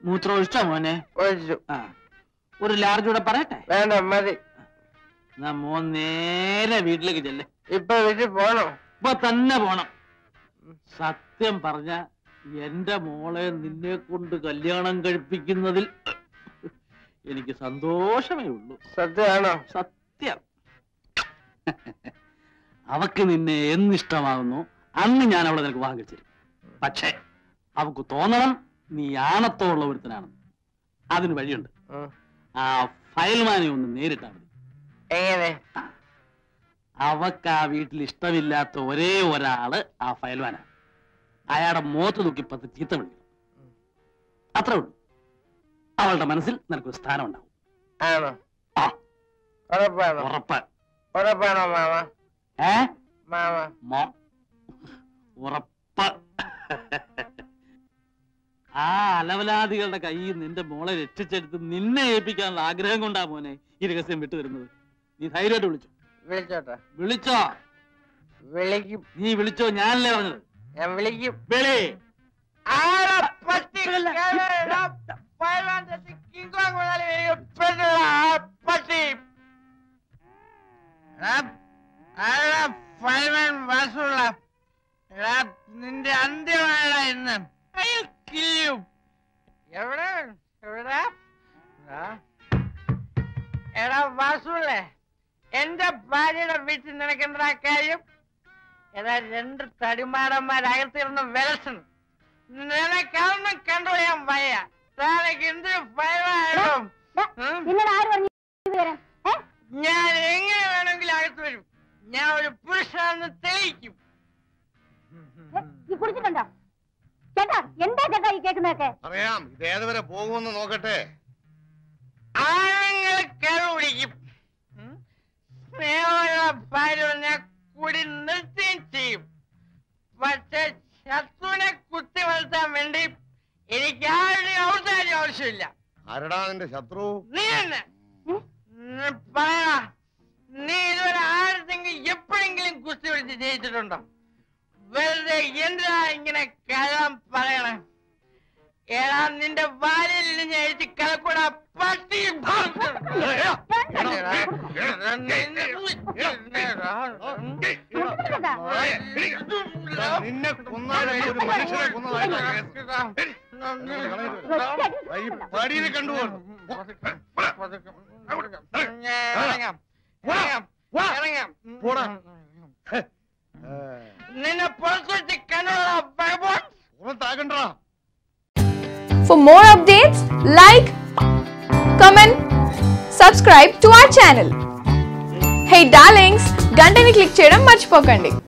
മൂത്രം ഒഴിച്ചോ മോനെ ഒഴിച്ചു ആ ഒരു ലാർജ് കൂടെ പറയട്ടെ വേണ്ട മതി എന്നാ മോൻ നേരെ വീട്ടിലേക്ക് ചെല്ലേ ഇപ്പൊ വീട്ടിൽ പോണോ ഇപ്പൊ തന്നെ പോണം സത്യം പറഞ്ഞ എന്റെ മോളെ നിന്നെ കൊണ്ട് കല്യാണം കഴിപ്പിക്കുന്നതിൽ എനിക്ക് സന്തോഷമേ ഉള്ളൂ സത്യമാണോ സത്യം അവക്ക് നിന്നെ എന്നിഷ്ടമാകുന്നു അന്ന് ഞാൻ അവളെ നിനക്ക് വിവാഹം കഴിച്ചു പക്ഷേ അവക്ക് തോന്നണം നീ ആണത്തോള്ള ഒരുത്തനാണ് അതിന് വഴിയുണ്ട് ഉം. ആ ഫയൽമാനെ ഒന്ന് നേരിട്ടാ മതി എങ്ങനെ അവക്ക് ആ വീട്ടിൽ ഇഷ്ടമില്ലാത്ത ഒരേ ഒരാള് ആ ഫയൽമാനാണ് അയാളുടെ മുഖത്ത് നോക്കി പത്ത് ചീത്ത വിളിക്കണം അത്രേ ഉള്ളൂ അവളുടെ മനസ്സിൽ നിനക്കൊരു സ്ഥാനം ഉണ്ടാവും ആണോ ആ ഉറപ്പാണോ ഉറപ്പ് ഉറപ്പാണോ മാമ ഏ മാമ മോ ഉറപ്പ് ആ അലവലാദികളുടെ കയ്യിൽ നിന്റെ മോളെ രക്ഷിച്ചെടുത്ത് നിന്നെ ഏൽപ്പിക്കാനുള്ള ആഗ്രഹം കൊണ്ടാ മോനെ ഈ രഹസ്യം വിട്ടുതരുന്നത് നീ ധൈര്യമായിട്ട് വിളിച്ചു വിളിച്ചോട്ടെ വിളിച്ചോ വിളിക്കും നീ വിളിച്ചോ ഞാനല്ലേ പറഞ്ഞത് ഞാൻ വിളിക്കും വിളി ആരാ പട്ടി കേരള പൈലാന്റെ കിങ് കോങ് മുതലാളി വരിക പെണ്ണുള്ള ആ പട്ടി എടാ, ആരാ ഫൈൽമാൻ വാസുള്ള എടാ നിന്റെ അന്ത്യമായടാ ഇന്ന് I'll kill you. എവിടെ എവിടെ എടാ, എടാ വാസുള്ളേ എന്റെ ഭാര്യയുടെ വീട്ടിൽ നിനക്ക് എന്താ കാര്യം ഏതാ രണ്ട് തടിമാടന്മാരകത്തിരുന്ന് വിലസുന്നു നിനക്കൊന്നും കണ്ടുപോയാൻ വയ്യ താനക്ക് എന്തൊരു ഭയമായിട്ടും നിങ്ങൾ ആര് പറഞ്ഞു ഇത് വരാൻ ഏ? ഞാൻ എങ്ങനെ വേണമെങ്കിലും അകത്ത് വരും ഞാൻ ഒരു പുരുഷനാണെന്ന് തെളിയിക്കും ഏ, ഈ കുടിച്ചിട്ടുണ്ടോ ചേട്ടാ എന്താ ചേട്ടാ ഈ കേൾക്കുന്നതൊക്കെ അറിയാം ഇത് ഏതുവരെ പോകുമെന്ന് നോക്കട്ടെ ആണുങ്ങൾ കരു പിടിക്കും ഉം. സ്നേഹമുള്ള ഭാര്യ ഞാൻ കൂടി നിർത്തുകയും ചെയ്യും പക്ഷെ ശത്രുവിനെ കുത്തി വളർത്താൻ വേണ്ടി എനിക്ക് ആരുടെയും ഔദാര്യം ആവശ്യമില്ല ആരടാ നിന്റെ ശത്രു നീ തന്നെ നീ പറയടാ നീ ഇതുവരെ ആരുടെങ്കിലും എപ്പോഴെങ്കിലും കുസ്തി പിടിച്ച് ജയിച്ചിട്ടുണ്ടോ വെറുതെ എന്തിനാ ഇങ്ങനെ കളം പറയണേ ഏടാ നിന്റെ വാലിൽ നിന്ന് എഴുതി കലക്കൂടാ പട്ടി നിന്നെ കൊന്നാലും ഒരു മനുഷ്യനെ കൊന്നതായിട്ടാ ഈ പടിയിൽ കണ്ടുപോകും പോടാ. നിന്നെ പുറത്തു വെച്ച് കണ്ടുള്ള ബൈബോൾ പുറത്താക്കണ്ടാ For more updates, like, comment, subscribe to our channel. Hey darlings, గంటని click చేయడం మర్చిపోకండి